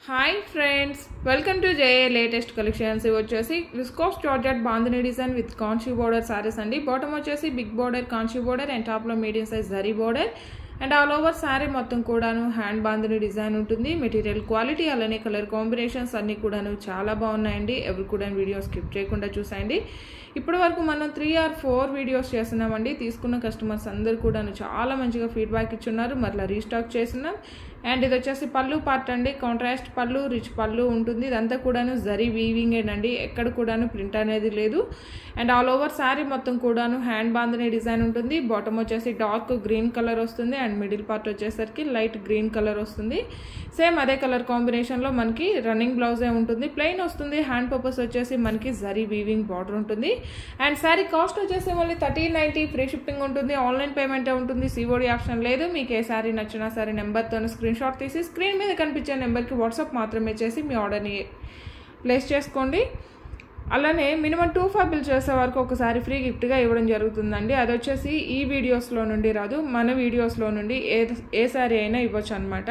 hi friends welcome to JA latest collections ఇవి వచ్చేసి viscose georgette bandhani design with Kanchi border saris అండి bottom వచ్చేసి big border Kanchi border and టాప్లో medium size zari border and all over sari మొత్తం కూడాను hand bandhani design ఉంటుంది material quality అలానే కలర్ కాంబినేషన్స్ అన్నీ కూడాను చాలా బాగున్నాయండి ఎవరు కూడా వీడియో స్కిప్ చేయకుండా చూసాయండి ఇప్పటి వరకు మనం త్రీ ఆర్ ఫోర్ వీడియోస్ చేస్తున్నామండి తీసుకున్న కస్టమర్స్ అందరు కూడాను చాలా మంచిగా ఫీడ్బ్యాక్ ఇచ్చున్నారు మరలా రీస్టాక్ చేస్తున్నాం అండ్ ఇది వచ్చేసి పళ్ళు పార్ట్ అండి కాంట్రాస్ట్ పళ్ళు రిచ్ పళ్ళు ఉంటుంది ఇదంతా కూడాను జరీ వీవింగేనండి ఎక్కడ కూడాను ప్రింట్ అనేది లేదు అండ్ ఆల్ ఓవర్ శారీ మొత్తం కూడాను హ్యాండ్ బాంధనే డిజైన్ ఉంటుంది బాటమ్ వచ్చేసి డార్క్ గ్రీన్ కలర్ వస్తుంది అండ్ మిడిల్ పార్ట్ వచ్చేసరికి లైట్ గ్రీన్ కలర్ వస్తుంది సేమ్ అదే కలర్ కాంబినేషన్లో మనకి రన్నింగ్ బ్లౌజే ఉంటుంది ప్లెయిన్ వస్తుంది హ్యాండ్ పర్పస్ వచ్చేసి మనకి జరీ వీవింగ్ బార్డర్ ఉంటుంది అండ్ శారీ కాస్ట్ వచ్చేసి మళ్ళీ థర్టీన్ నైంటీ ఫ్రీ షిప్పింగ్ ఉంటుంది ఆన్లైన్ పేమెంట్ ఉంటుంది సిఓడి ఆప్షన్ లేదు మీకు ఏ శారీ నచ్చినా సరే నెంబర్తో స్క్రీన్ షాట్ తీసి స్క్రీన్ మీద కనిపించే నెంబర్కి వాట్సాప్ మాత్రమే చేసి మీ ఆర్డర్ని ప్లేస్ చేసుకోండి అలానే మినిమం టూ ఫైవ్ బిల్ చేసే వరకు ఒకసారి ఫ్రీ గిఫ్ట్గా ఇవ్వడం జరుగుతుందండి అది వచ్చేసి ఈ వీడియోస్లో నుండి రాదు మన వీడియోస్లో నుండి ఏ ఏ శారీ అయినా ఇవ్వచ్చు అనమాట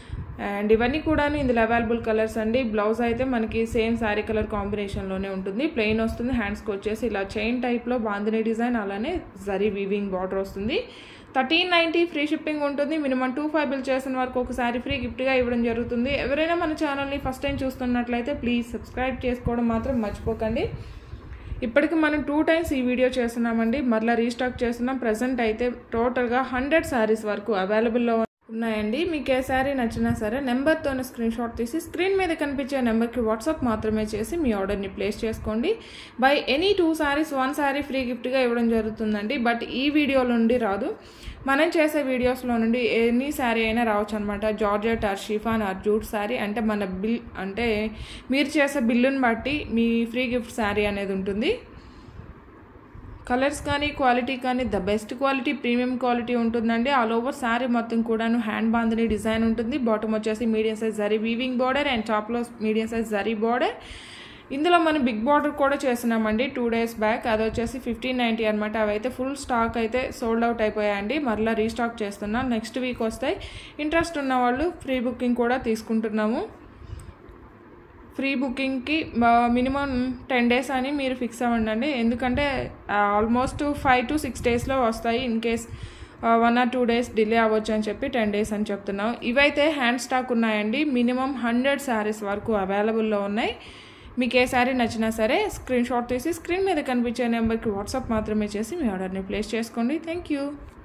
అండ్ ఇవన్నీ కూడా ఇందులో అవైలబుల్ కలర్స్ అండి బ్లౌజ్ అయితే మనకి సేమ్ శారీ కలర్ కాంబినేషన్లోనే ఉంటుంది ప్లెయిన్ వస్తుంది హ్యాండ్స్కి వచ్చేసి ఇలా చైన్ టైప్లో బాందినీ డిజైన్ అలానే జరీ వీవింగ్ బార్డర్ వస్తుంది థర్టీన్ నైంటీ ఫ్రీ షిప్పింగ్ ఉంటుంది మినిమం టూ ఫైవ్ బిల్ చేసిన వరకు ఒకసారి ఫ్రీ గిఫ్ట్గా ఇవ్వడం జరుగుతుంది ఎవరైనా మన ఛానల్ని ఫస్ట్ టైం చూస్తున్నట్లయితే ప్లీజ్ సబ్స్క్రైబ్ చేసుకోవడం మాత్రం మర్చిపోకండి ఇప్పటికి మనం టూ టైమ్స్ ఈ వీడియో చేస్తున్నామండి మరలా రీస్టాక్ చేస్తున్నాం ప్రజెంట్ అయితే టోటల్గా హండ్రెడ్ శారీస్ వరకు అవైలబుల్లో ఉన్నాయండి మీకు ఏ శారీ నచ్చినా సరే నెంబర్తో స్క్రీన్ షాట్ తీసి స్క్రీన్ మీద కనిపించే నెంబర్కి వాట్సాప్ మాత్రమే చేసి మీ ఆర్డర్ని ప్లేస్ చేసుకోండి buy any two saris one sari free గిఫ్ట్గా ఇవ్వడం జరుగుతుందండి బట్ ఈ వీడియో నుండి రాదు మనం చేసే వీడియోస్లో నుండి ఎనీ శారీ అయినా రావచ్చు అనమాట georgette or chiffon or jute sari అంటే మన బిల్ అంటే మీరు చేసే బిల్లుని బట్టి మీ ఫ్రీ గిఫ్ట్ శారీ అనేది ఉంటుంది కలర్స్ కానీ క్వాలిటీ కానీ the best quality premium quality ఉంటుందండి ఆల్ ఓవర్ శారీ మొత్తం కూడాను హ్యాండ్ బాందని డిజైన్ ఉంటుంది బాటమ్ వచ్చేసి medium size zari weaving border and టాప్లో మీడియం సైజ్ జరీ బార్డర్ ఇందులో మనం బిగ్ బార్డర్ కూడా చేస్తున్నామండి టూ డేస్ బ్యాక్ అది వచ్చేసి ఫిఫ్టీన్ నైంటీ అనమాట అవైతే ఫుల్ స్టాక్ అయితే సోల్డ్ అవుట్ అయిపోయాయండి మరలా రీస్టాక్ చేస్తున్నాం నెక్స్ట్ వీక్ వస్తాయి ఇంట్రెస్ట్ ఉన్న వాళ్ళు ఫ్రీ బుకింగ్ కూడా తీసుకుంటున్నాము ఫ్రీ బుకింగ్కి మినిమం టెన్ డేస్ అని మీరు ఫిక్స్ అవ్వండి ఎందుకంటే ఆల్మోస్ట్ ఫైవ్ టు సిక్స్ డేస్లో వస్తాయి in case one or two days delay అవ్వచ్చు అని చెప్పి టెన్ డేస్ అని చెప్తున్నాం ఇవైతే హ్యాండ్ స్టాక్ ఉన్నాయండి మినిమం హండ్రెడ్ శారీస్ వరకు అవైలబుల్లో ఉన్నాయి మీకు ఏ శారీ నచ్చినా సరే స్క్రీన్ షాట్ తీసి స్క్రీన్ మీద కనిపించే నెంబర్కి వాట్సాప్ మాత్రమే చేసి మీ ఆర్డర్ని ప్లేస్ చేసుకోండి థ్యాంక్ యూ